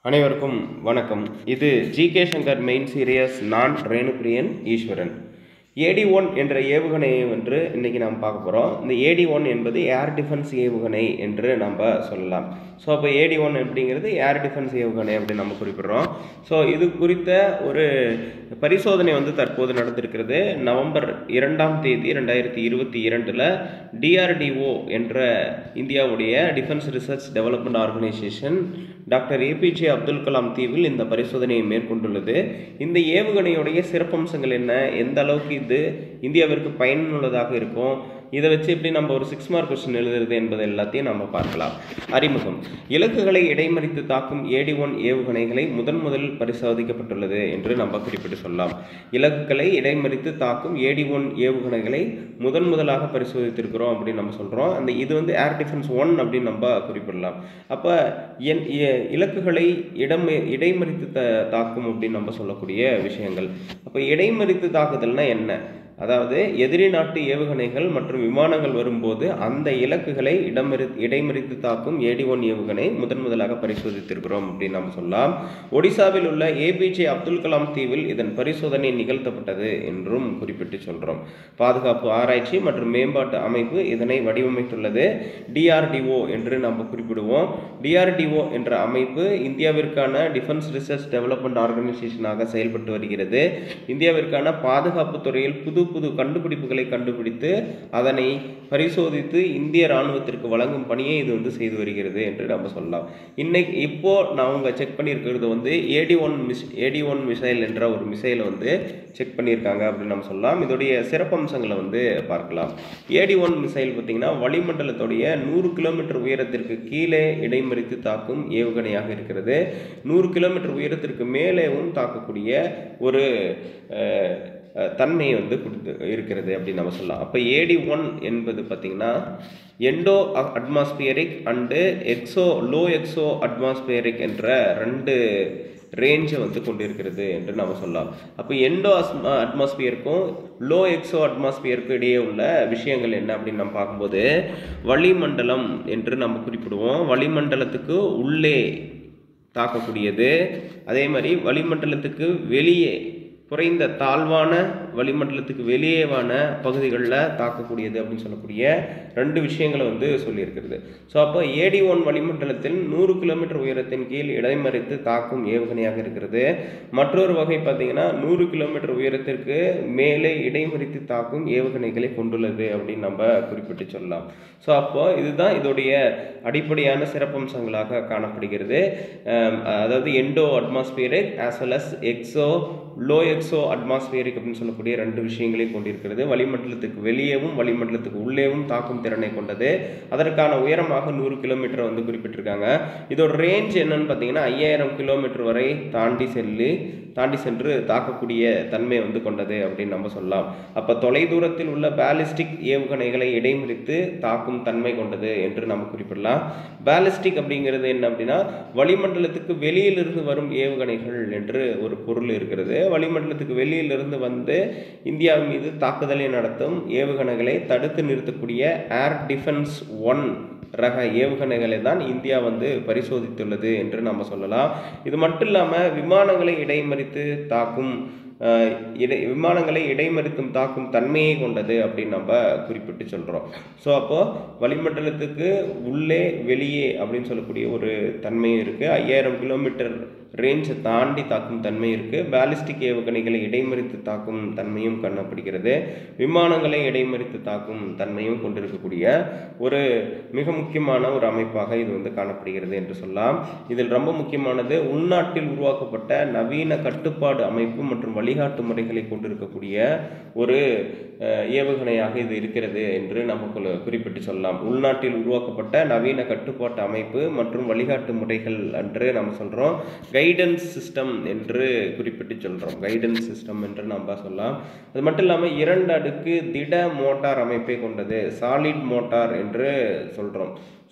அனைவருக்கும் வணக்கம் இது ஜிகே சங்கர் மெயின் சீரியஸ் நான் ரேணுபிரியன் ஈஸ்வரன் ஏடி ஒன் என்ற ஏவுகணையை வந்து இன்றைக்கி நாம் பார்க்க போகிறோம் இந்த ஏடி ஒன் என்பது ஏர் டிஃபென்ஸ் ஏவுகணை என்று நம்ம சொல்லலாம் ஸோ அப்போ ஏடி ஒன் அப்படிங்கிறது ஏர் டிஃபென்ஸ் ஏவுகணை அப்படின்னு நம்ம குறிப்பிடுறோம் ஸோ இது குறித்த ஒரு பரிசோதனை வந்து தற்போது நடந்திருக்கிறது நவம்பர் இரண்டாம் தேதி ரெண்டாயிரத்தி இருபத்தி இரண்டில் டிஆர்டிஓ என்ற இந்தியாவுடைய defence research development organisation doctor APJ Abdul Kalam தீவில் இந்த பரிசோதனையை மேற்கொண்டுள்ளது இந்த ஏவுகணையுடைய சிறப்பம்சங்கள் என்ன எந்த அளவுக்கு இது இந்தியாவிற்கு பயனுள்ளதாக இருக்கும் இதை வச்சு எப்படி நம்ம ஒரு சிக்ஸ் மார்க் கொஸ்டின் எழுதுறது என்பது எல்லாத்தையும் நம்ம பார்க்கலாம் அறிமுகம் இலக்குகளை இடைமறித்து தாக்கும் ஏடி ஒன் ஏவுகணைகளை முதன் முதலில் பரிசோதிக்கப்பட்டுள்ளது என்று நம்ம குறிப்பிட்டு சொல்லலாம் இலக்குகளை இடைமறித்து தாக்கும் ஏடி ஒன் ஏவுகணைகளை முதன் முதலாக பரிசோதித்திருக்கிறோம் அப்படின்னு நம்ம சொல்கிறோம் அந்த இது வந்து ஏர் டிஃபென்ஸ் ஒன் அப்படின்னு நம்ம குறிப்பிடலாம் அப்போ என் இ- இலக்குகளை இடம் இடைமறித்து த தாக்கும் அப்படின்னு நம்ம சொல்லக்கூடிய விஷயங்கள் அப்போ இடைமறித்து தாக்குதல்னா என்ன அதாவது எதிரி நாட்டு ஏவுகணைகள் மற்றும் விமானங்கள் வரும்போது அந்த இலக்குகளை இடமறி இடைமறித்து தாக்கும் ஏடி ஒன் ஏவுகணை முதன் முதலாக பரிசோதித்திருக்கிறோம் அப்படின்னு நம்ம சொல்லலாம் ஒடிசாவில் உள்ள ஏபிஜே அப்துல் கலாம் தீவில் இதன் பரிசோதனை நிகழ்த்தப்பட்டது என்றும் குறிப்பிட்டு சொல்கிறோம் பாதுகாப்பு ஆராய்ச்சி மற்றும் மேம்பாட்டு அமைப்பு இதனை வடிவமைத்துள்ளது டிஆர்டிஓ என்று நம்ம குறிப்பிடுவோம் டிஆர்டிஓ என்ற அமைப்பு இந்தியாவிற்கான டிஃபென்ஸ் ரிசர்ச் டெவலப்மெண்ட் ஆர்கனைசேஷனாக செயல்பட்டு வருகிறது இந்தியாவிற்கான பாதுகாப்பு துறையில் புது புது கண்டுபிடிப்புகளை கண்டுபிடித்து அதனை பரிசோதித்து இந்திய ராணுவத்திற்கு வழங்கும் பணியை இது வந்து செய்து வருகிறது என்று நம்ம சொல்லலாம் இன்னைக்கு இப்போ நான் உங்க செக் பண்ணியிருக்கிறது வந்து AD one miss AD one missile என்ற ஒரு மிசைலை வந்து செக் பண்ணியிருக்காங்க அப்படின்னு நம்ம சொல்லலாம் இதோடைய சிறப்பம்சங்களை வந்து பார்க்கலாம் ஏடி ஒன் மிசைல் பார்த்தீங்கன்னா வளிமண்டலத்துடைய நூறு கிலோமீட்டர் உயரத்திற்கு கீழே இடைமறித்து தாக்கும் ஏவுகணையாக இருக்கிறது நூறு கிலோமீட்டர் உயரத்திற்கு மேலேவும் தாக்கக்கூடிய ஒரு அஹ், அஹ், தன்மையை வந்து கொடுத்து இருக்கிறது அப்படின்னு நம்ம சொல்லலாம் அப்போ ஏடி ஒன் என்பது பார்த்திங்கன்னா endo atmospheric and exo low exo atmospheric என்ற ரெண்டு ரேஞ்சை வந்து கொண்டிருக்கிறது என்று நம்ம சொல்லலாம் அப்போ எண்டோ அஸ்மா அட்மாஸ்பியருக்கும் லோ எக்ஸோ அட்மாஸ்பியருக்கும் இடையே உள்ள விஷயங்கள் என்ன அப்படின்னு நம்ம பார்க்கும்போது வளிமண்டலம் என்று நம்ம குறிப்பிடுவோம் வளிமண்டலத்துக்கு உள்ளே தாக்கக்கூடியது அதே மாதிரி வளிமண்டலத்துக்கு வெளியே குறைந்த தாழ்வான வளிமண்டலத்துக்கு வெளியேவான பகுதிகளில் தாக்கக்கூடியது அப்படின்னு சொல்லக்கூடிய ரெண்டு விஷயங்களை வந்து சொல்லியிருக்கிறது ஸோ அப்போ ஏடி ஒன் வளிமண்டலத்தில் நூறு கிலோமீட்டர் உயரத்தின் கீழ் இடைமறித்து தாக்கும் ஏவுகணையாக இருக்கிறது மற்றொரு வகை பார்த்தீங்கன்னா நூறு கிலோமீட்டர் உயரத்திற்கு மேலே இடைமறித்து தாக்கும் ஏவுகணைகளை கொண்டுள்ளது அப்படின்னு நம்ம குறிப்பிட்டு சொல்லலாம் ஸோ அப்போ இதுதான் இதோடைய அடிப்படையான சிறப்பம்சங்களாக காணப்படுகிறது அம், அதாவது endo atmospheric as well as exo low exo atmospheric அப்படின்னு சொல்லக்கூடிய ரெண்டு விஷயங்களையும் கொண்டிருக்கிறது வளிமண்டலத்துக்கு வெளியேவும் வளிமண்டலத்துக்கு உள்ளேவும் தாக்கும் திறனை கொண்டது அதற்கான உயரமாக நூறு கிலோமீட்டர் வந்து குறிப்பிட்டிருக்காங்க இதோட ரேஞ்ச் என்னன்னு பார்த்தீங்கன்னா ஐயாயிரம் கிலோமீட்டர் வரை தாண்டி செல்லு தாண்டி சென்று தாக்கக்கூடிய தன்மை வந்து கொண்டது அப்படின்னு நம்ம சொல்லலாம் அப்போ தொலைதூரத்தில் உள்ள பேலிஸ்டிக் ஏவுகணைகளை இடைமறித்து தாக்கும் தன்மை கொண்டது என்று நம்ம குறிப்பிடலாம் பேலிஸ்டிக் அப்படிங்கிறது என்ன அப்படின்னா வளிமண்டலத்துக்கு வெளியிலிருந்து வரும் ஏவுகணைகள் என்று ஒரு பொருள் இருக்கிறது வளிமண்டலத்துக்கு வெளியிலிருந்து வந்து இந்தியா மீது தாக்குதலை நடத்தும் ஏவுகணைகளை தடுத்து நிறுத்தக்கூடிய ஏர் டிஃபென்ஸ் ஒன் ரக ஏவுகணைகளை தான் இந்தியா வந்து பரிசோதித்துள்ளது என்று நம்ம சொல்லலாம் இது மட்டும் இல்லாமல் விமானங்களை இடைமறித்து தாக்கும் அஹ், இடை விமானங்களை இடைமறித்தும் தாக்கும் தன்மையை கொண்டது அப்படின்னு நம்ம குறிப்பிட்டு சொல்கிறோம் ஸோ அப்போது வளிமண்டலத்துக்கு உள்ளே வெளியே அப்படின்னு சொல்லக்கூடிய ஒரு தன்மையும் இருக்குது ஐயாயிரம் கிலோமீட்டர் ரேஞ்சை தாண்டி தாக்கும் தன்மை இருக்குது பேலிஸ்டிக் ஏவுகணைகளை இடைமறித்து தாக்கும் தன்மையும் காணப்படுகிறது விமானங்களை இடைமறித்து தாக்கும் தன்மையும் கொண்டிருக்கக்கூடிய ஒரு மிக முக்கியமான ஒரு அமைப்பாக இது வந்து காணப்படுகிறது என்று சொல்லலாம் இதில் ரொம்ப முக்கியமானது உள்நாட்டில் உருவாக்கப்பட்ட நவீன கட்டுப்பாடு அமைப்பு மற்றும் வழிகாட்டு முறைகளை கொண்டிருக்கக்கூடிய ஒரு அஹ், ஏவுகணையாக இது இருக்கிறது என்று நமக்கு குறிப்பிட்டு சொல்லலாம் உள்நாட்டில் உருவாக்கப்பட்ட நவீன கட்டுப்பாட்டு அமைப்பு மற்றும் வழிகாட்டு முறைகள் என்று நம்ம சொல்கிறோம் கைடன்ஸ் சிஸ்டம் என்று குறிப்பிட்டு சொல்கிறோம் கைடன்ஸ் சிஸ்டம் என்று நம்ம சொல்லலாம் அது மட்டும் இல்லாமல் இரண்டு அடுக்கு திட மோட்டார் அமைப்பை கொண்டது சாலிட் மோட்டார் என்று சொல்கிறோம் ஸோ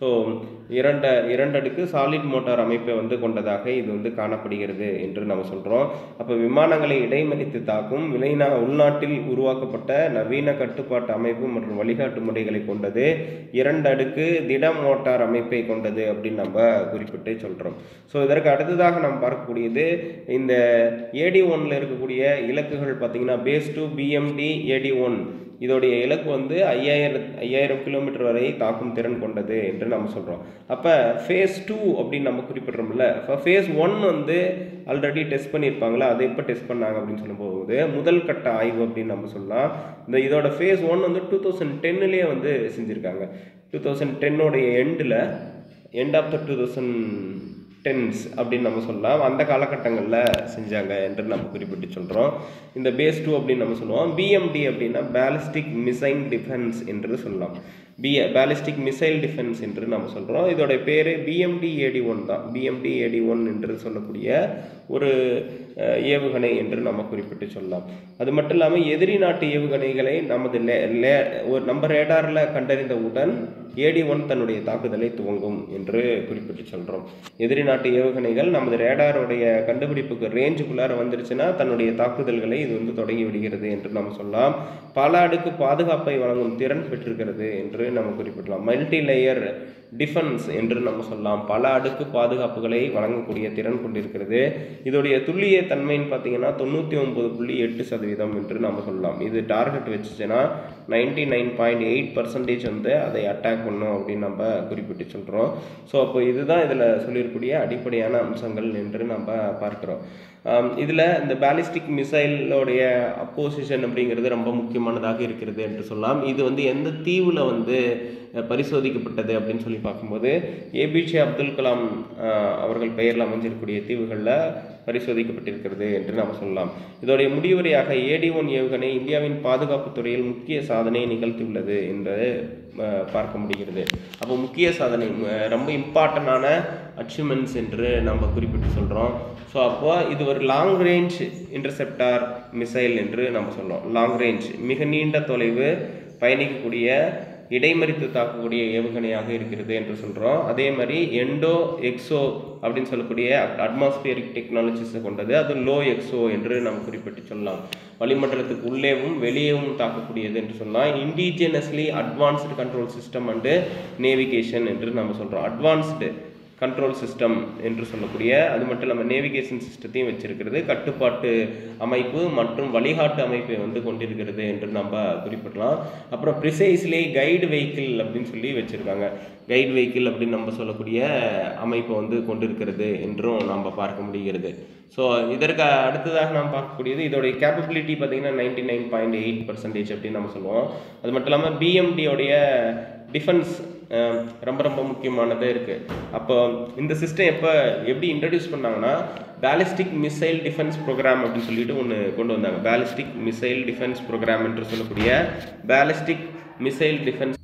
ஸோ இரண்ட இரண்டடுக்கு சாலிட் மோட்டார் அமைப்பை வந்து கொண்டதாக இது வந்து காணப்படுகிறது என்று நம்ம சொல்கிறோம் அப்போ விமானங்களை இடைமறித்து தாக்கும் விளைநா உள்நாட்டில் உருவாக்கப்பட்ட நவீன கட்டுப்பாட்டு அமைப்பு மற்றும் வழிகாட்டு முறைகளை கொண்டது இரண்டு அடுக்கு திட மோட்டார் அமைப்பை கொண்டது அப்படின்னு நம்ம குறிப்பிட்டு சொல்கிறோம் ஸோ இதற்கு அடுத்ததாக நாம் பார்க்கக்கூடியது இந்த ஏடி ஒன்ல இருக்கக்கூடிய இலக்குகள் பார்த்தீங்கன்னா phase two PMD AD one இதோடைய இலக்கு வந்து ஐயாயிரம் ஐயாயிரம் கிலோமீட்டர் வரை தாக்கும் திறன் கொண்டது என்று நம்ம சொல்கிறோம் அப்போ ஃபேஸ் டூ அப்படின்னு நம்ம குறிப்பிட்றோம்ல இப்போ ஃபேஸ் ஒன் வந்து ஆல்ரெடி டெஸ்ட் பண்ணியிருப்பாங்களா அதை எப்போ டெஸ்ட் பண்ணாங்க அப்படின்னு சொல்லும்போது முதல் கட்ட ஆய்வு அப்படின்னு நம்ம சொல்லலாம் இந்த இதோட ஃபேஸ் ஒன் வந்து டூ தௌசண்ட் டென்னுலேயே வந்து செஞ்சுருக்காங்க டூ தௌசண்ட் டென்னோடைய எண்டில் end of the two thousand tens அப்படின்னு நம்ம சொல்லலாம் அந்த காலகட்டங்களில் செஞ்சாங்க என்று நம்ம குறிப்பிட்டு சொல்கிறோம் இந்த பேஸ் டூ அப்படின்னு நம்ம சொல்லுவோம் பிஎம்டி அப்படின்னா பேலிஸ்டிக் மிசைல் டிஃபென்ஸ் என்று சொல்லலாம் பி பேலிஸ்டிக் மிசைல் டிஃபென்ஸ் என்று நம்ம சொல்கிறோம் இதோட பேர் பிஎம்டி ஏடி ஒன் தான் பிஎம்டி ஏடி ஒன் என்று சொல்லக்கூடிய ஒரு அஹ், ஏவுகணை என்று நம்ம குறிப்பிட்டு சொல்லலாம் அது மட்டும் இல்லாமல் எதிரி நாட்டு ஏவுகணைகளை நமது லே லே ஒரு நம்ம ரேடாரில் கண்டறிந்தவுடன் ஏடி ஒன் தன்னுடைய தாக்குதலை துவங்கும் என்று குறிப்பிட்டு சொல்கிறோம் எதிரி நாட்டு ஏவுகணைகள் நமது ரேடாருடைய கண்டுபிடிப்புக்கு ரேஞ்சுக்குள்ளார வந்துருச்சுன்னா தன்னுடைய தாக்குதல்களை இது வந்து தொடங்கி விடுகிறது என்று நம்ம சொல்லலாம் பல அடுக்கு பாதுகாப்பை வழங்கும் திறன் பெற்றிருக்கிறது என்று நம்ம குறிப்பிடலாம் மல்டி லேயர் டிஃபென்ஸ் என்று நம்ம சொல்லலாம் பல அடுக்கு பாதுகாப்புகளை வழங்கக்கூடிய திறன் கொண்டிருக்கிறது இதோடைய துல்லிய தன்மைன்னு பார்த்தீங்கன்னா தொண்ணூற்றி ஒன்பது புள்ளி எட்டு சதவீதம் என்று நம்ம சொல்லலாம் இது டார்கெட் வச்சுச்சுன்னா ninety nine point eight percentage வந்து அதை அட்டாக் பண்ணும் அப்படின்னு நம்ம குறிப்பிட்டு சொல்கிறோம் ஸோ அப்போ இதுதான் இதில் சொல்லியிருக்கக்கூடிய அடிப்படையான அம்சங்கள் என்று நம்ம பார்க்குறோம் இதில் இந்த பேலிஸ்டிக் மிசைலோடைய அப்போசிஷன் அப்படிங்கிறது ரொம்ப முக்கியமானதாக இருக்கிறது என்று சொல்லலாம் இது வந்து எந்த தீவில் வந்து அஹ், பரிசோதிக்கப்பட்டது அப்படின்னு சொல்லி பார்க்கும்போது ஏபிஜே அப்துல் கலாம் அஹ், அவர்கள் பெயரில் அமைஞ்சிருக்கக்கூடிய தீவுகளில் பரிசோதிக்கப்பட்டிருக்கிறது என்று நாம் சொல்லலாம் இதோடைய முடிவுரையாக ஏடி ஒன் ஏவுகணை இந்தியாவின் பாதுகாப்பு துறையில் முக்கிய சாதனையை நிகழ்த்தியுள்ளது என்பது அஹ், பார்க்க முடிகிறது அப்போ முக்கிய சாதனை அஹ், ரொம்ப இம்பார்ட்டண்டான அச்சீவ்மெண்ட்ஸ் என்று நம்ம குறிப்பிட்டு சொல்கிறோம் ஸோ அப்போ இது ஒரு லாங் ரேஞ்ச் இன்டர்செப்டார் மிசைல் என்று நம்ம சொல்றோம் லாங் ரேஞ்ச் மிக நீண்ட தொலைவு பயணிக்கக்கூடிய இடைமறித்து தாக்கக்கூடிய ஏவுகணையாக இருக்கிறது என்று சொல்கிறோம் அதே மாதிரி எண்டோ எக்ஸோ அப்படின்னு சொல்லக்கூடிய அட்மாஸ்பியரிக் டெக்னாலஜிஸை கொண்டது அது லோ எக்ஸோ என்று நம்ம குறிப்பிட்டு சொல்லலாம் வளிமண்டலத்துக்கு உள்ளேவும் வெளியேவும் தாக்கக்கூடியது என்று சொல்லலாம் indigenously advanced control system and navigation என்று நம்ம சொல்கிறோம் அட்வான்ஸ்டு கண்ட்ரோல் சிஸ்டம் என்று சொல்லக்கூடிய அது மட்டும் இல்லாமல் நேவிகேஷன் சிஸ்டத்தையும் வச்சிருக்கிறது கட்டுப்பாட்டு அமைப்பு மற்றும் வழிகாட்டு அமைப்பை வந்து கொண்டிருக்கிறது என்று நம்ம குறிப்பிடலாம் அப்புறம் ப்ரிசைஸ்லி கைடு வெஹிக்கிள் அப்படின்னு சொல்லி வச்சுருக்காங்க கைடு வெஹிக்கிள் அப்படின்னு நம்ம சொல்லக்கூடிய அமைப்பை வந்து கொண்டிருக்கிறது என்றும் நம்ம பார்க்க முடிகிறது ஸோ இதற்கு அடுத்ததாக நாம் பார்க்கக்கூடியது இதோடைய கேப்பபிலிட்டி பார்த்தீங்கன்னா ninety nine point eight percentage அப்படின்னு நம்ம சொல்லுவோம் அது மட்டும் இல்லாமல் பிஎம்டியோடைய டிஃபென்ஸ் ரொம்ப ரொம்ப முக்கியமானதே இருக்குது அப்போ இந்த சிஸ்டம் எப்போ எப்படி இன்ட்ரடியூஸ் பண்ணாங்கன்னா பேலிஸ்டிக் மிசைல் டிஃபென்ஸ் ப்ரோக்ராம் அப்படின்னு சொல்லிட்டு ஒன்று கொண்டு வந்தாங்க பேலிஸ்டிக் மிசைல் டிஃபென்ஸ் ப்ரோக்ராம் என்று சொல்லக்கூடிய பேலிஸ்டிக் மிசைல் டிஃபென்ஸ்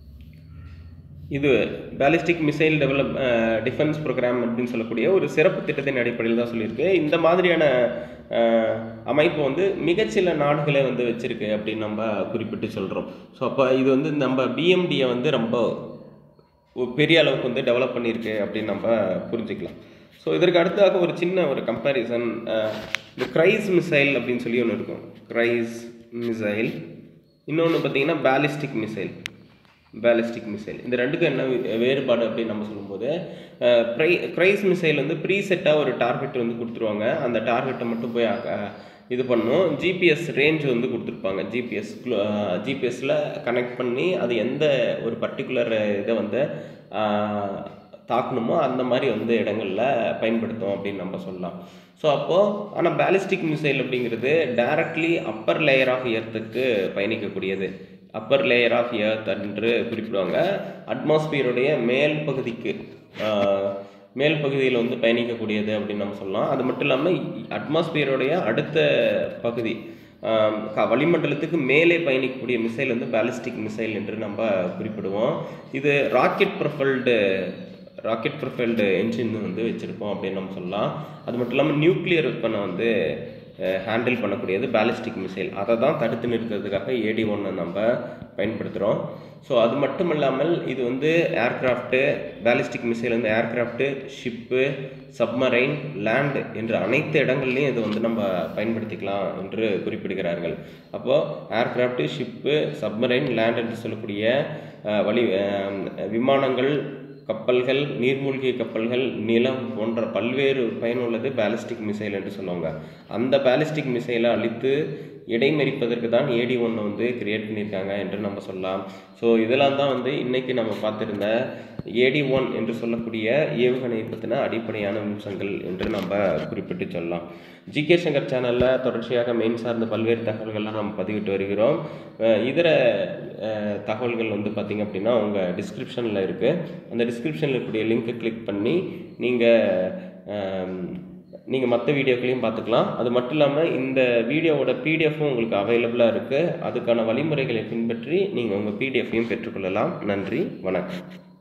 இது ballistic missile develop defence programme அப்படின்னு சொல்லக்கூடிய ஒரு சிறப்பு திட்டத்தின் அடிப்படையில் தான் சொல்லியிருக்கு இந்த மாதிரியான அஹ், அமைப்பு வந்து மிகச்சில நாடுகளை வந்து வச்சிருக்கு அப்படின்னு நம்ம குறிப்பிட்டு சொல்கிறோம் ஸோ அப்போ இது வந்து நம்ம பிஎம்டியை வந்து ரொம்ப ஒரு பெரிய அளவுக்கு வந்து டெவலப் பண்ணியிருக்கு அப்படின்னு நம்ம புரிஞ்சுக்கலாம் ஸோ இதற்கு அடுத்ததாக ஒரு சின்ன ஒரு கம்பேரிசன் இந்த க்ரைஸ் மிசைல் அப்படின்னு சொல்லி ஒன்று இருக்கும் க்ரைஸ் மிசைல் இன்னொன்று பார்த்தீங்கன்னா பேலிஸ்டிக் மிசைல் பேலிஸ்டிக் மிசைல் இந்த ரெண்டுக்கும் என்ன வே- வேறுபாடு அப்படின்னு நம்ம சொல்லும்போது அஹ், ப்ரை க்ரைஸ் மிசைல் வந்து ப்ரீசெட்டாக ஒரு டார்கெட் வந்து கொடுத்துருவாங்க அந்த டார்கெட்டை மட்டும் போய் அ- இது பண்ணும் ஜிபிஎஸ் ரேஞ்ச் வந்து கொடுத்துருப்பாங்க ஜிபிஎஸ் ஜிபிஎஸ்ல கனெக்ட் பண்ணி அது எந்த ஒரு பர்டிகுலர் இதை வந்து ஆஹ், தாக்கணுமோ அந்த மாதிரி வந்து இடங்களில் பயன்படுத்தும் அப்படின்னு நம்ம சொல்லலாம் ஸோ அப்போது ஆனால் பேலிஸ்டிக் மிசைல் அப்படிங்கிறது டைரக்ட்லி அப்பர் லேயர் ஆஃப் எர்த்துக்கு பயணிக்கக்கூடியது அப்பர் லேயர் ஆஃப் எர்த் என்று குறிப்பிடுவாங்க அட்மாஸ்பியருடைய மேல் பகுதிக்கு ஆஹ், மேல் பகுதியில் வந்து பயணிக்கக்கூடியது அப்படின்னு நம்ம சொல்லலாம் அது மட்டும் இல்லாமல் அட்மாஸ்பியருடைய அடுத்த பகுதி ஆம், க- வளிமண்டலத்துக்கு மேலே பயணிக்கக்கூடிய மிசைல் வந்து பேலிஸ்டிக் மிசைல் என்று நம்ம குறிப்பிடுவோம் இது rocket profiled rocket profiled engine வந்து வச்சுருக்கோம் அப்படின்னு நம்ம சொல்லலாம் அது மட்டும் இல்லாமல் நியூக்ளியர் வெப்பனை வந்து ஹேண்டில் பண்ணக்கூடியது பேலிஸ்டிக் மிசைல் அதை தான் தடுத்து நிறுத்துறதுக்காக ஏடி ஒன்னை நம்ம பயன்படுத்துகிறோம் ஸோ அது மட்டும் இல்லாமல் இது வந்து ஏர்கிராஃப்ட்டு பேலிஸ்டிக் மிசைல் வந்து ஏர்கிராஃப்ட்டு ஷிப்பு சப்மரைன் லேண்ட் என்ற அனைத்து இடங்கள்லையும் இது வந்து நம்ம பயன்படுத்திக்கலாம் என்று குறிப்பிடுகிறார்கள் அப்போது ஏர்கிராஃப்ட்டு ஷிப்பு சப்மரைன் லேண்ட் என்று சொல்லக்கூடிய அஹ், வழி அஹ், விமானங்கள் கப்பல்கள் நீர்மூழ்கி கப்பல்கள் நிலம் போன்ற பல்வேறு பயனுள்ளது பேலிஸ்டிக் மிசைல் என்று சொல்லுவாங்க அந்த பேலிஸ்டிக் மிசைலை அழித்து இடைமறிப்பதற்கு தான் ஏடி ஒன்று வந்து கிரியேட் பண்ணியிருக்காங்க என்று நம்ம சொல்லலாம் ஸோ இதெல்லாம் தான் வந்து இன்னைக்கு நம்ம பார்த்திருந்த ஏடி ஒன் என்று சொல்லக்கூடிய ஏவுகணையை பற்றின அடிப்படையான அம்சங்கள் என்று நம்ம குறிப்பிட்டு சொல்லலாம் ஜிகே சங்கர் சேனலில் தொடர்ச்சியாக மெயின் சார்ந்த பல்வேறு தகவல்கள்லாம் நம்ம பதிவிட்டு வருகிறோம் அஹ் இதர அஹ், தகவல்கள் வந்து பார்த்திங்க அப்படின்னா உங்கள் டிஸ்கிரிப்ஷனில் இருக்குது அந்த டிஸ்கிரிப்ஷனில் இருக்கக்கூடிய லிங்க்கை கிளிக் பண்ணி நீங்கள் நீங்கள் மற்ற வீடியோக்களையும் பார்த்துக்கலாம் அது மட்டும் இல்லாமல் இந்த வீடியோவோட பிடிஎஃப்பும் உங்களுக்கு அவைலபிளாக இருக்குது அதுக்கான வழிமுறைகளை பின்பற்றி நீங்கள் உங்கள் பிடிஎஃப்பையும் பெற்றுக்கொள்ளலாம் நன்றி வணக்கம்